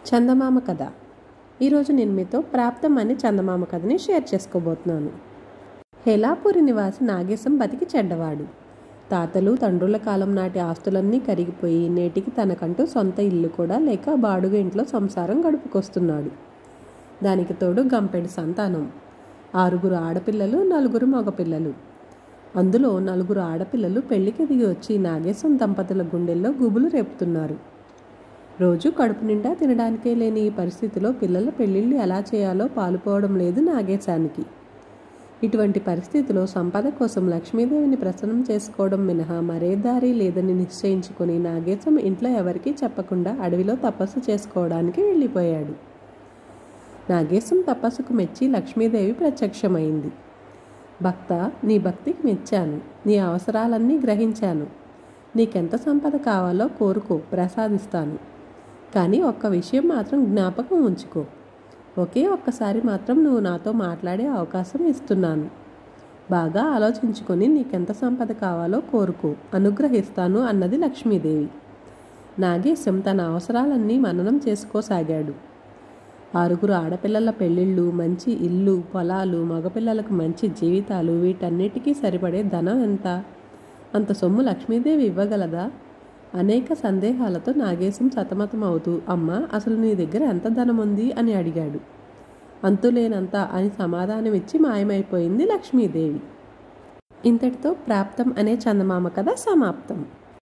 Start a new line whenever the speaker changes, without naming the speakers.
చందమామ కథ ఈరోజు నేను మీతో ప్రాప్తం అనే చందమామ కథని షేర్ చేసుకోబోతున్నాను హేలాపూరి నివాసి నాగేశం బతికి చెడ్డవాడు తాతలు తండ్రుల కాలం నాటి ఆస్తులన్నీ కరిగిపోయి నేటికి తనకంటూ సొంత ఇల్లు కూడా లేక బాడుగ ఇంట్లో సంసారం గడుపుకొస్తున్నాడు దానికి తోడు గంపెడు సంతానం ఆరుగురు ఆడపిల్లలు నలుగురు మగపిల్లలు అందులో నలుగురు ఆడపిల్లలు పెళ్లికి దిగి వచ్చి నాగేశం దంపతుల గుండెల్లో గుబులు రేపుతున్నారు రోజు కడుపు నిండా తినడానికే లేని ఈ పరిస్థితిలో పిల్లల పెళ్ళిళ్ళు ఎలా చేయాలో పాలుపోవడం లేదు నాగేశానికి ఇటువంటి పరిస్థితిలో సంపద కోసం లక్ష్మీదేవిని ప్రసన్నం చేసుకోవడం మినహా మరే దారి లేదని నిశ్చయించుకుని నాగేశం ఇంట్లో ఎవరికీ చెప్పకుండా అడవిలో తపస్సు చేసుకోవడానికి వెళ్ళిపోయాడు నాగేశం తపస్సుకు మెచ్చి లక్ష్మీదేవి ప్రత్యక్షమైంది భక్త నీ భక్తికి మెచ్చాను నీ అవసరాలన్నీ గ్రహించాను నీకెంత సంపద కావాలో కోరుకో ప్రసాదిస్తాను కానీ ఒక్క విషయం మాత్రం జ్ఞాపకం ఉంచుకో ఒకే ఒక్కసారి మాత్రం నువ్వు నాతో మాట్లాడే అవకాశం ఇస్తున్నాను బాగా ఆలోచించుకొని నీకెంత సంపద కావాలో కోరుకో అనుగ్రహిస్తాను అన్నది లక్ష్మీదేవి నాగేశం తన అవసరాలన్నీ మననం చేసుకోసాగాడు ఆరుగురు ఆడపిల్లల పెళ్ళిళ్ళు మంచి ఇల్లు పొలాలు మగపిల్లలకు మంచి జీవితాలు వీటన్నిటికీ సరిపడే ధనం ఎంత అంత సొమ్ము లక్ష్మీదేవి ఇవ్వగలదా అనేక సందేహాలతో నాగేశం సతమతం అవుతూ అమ్మ అసలు నీ దగ్గర ఎంత ధనం ఉంది అని అడిగాడు అంతులేనంత అని సమాధానమిచ్చి మాయమైపోయింది లక్ష్మీదేవి ఇంతటితో ప్రాప్తం అనే చందమామ కథ సమాప్తం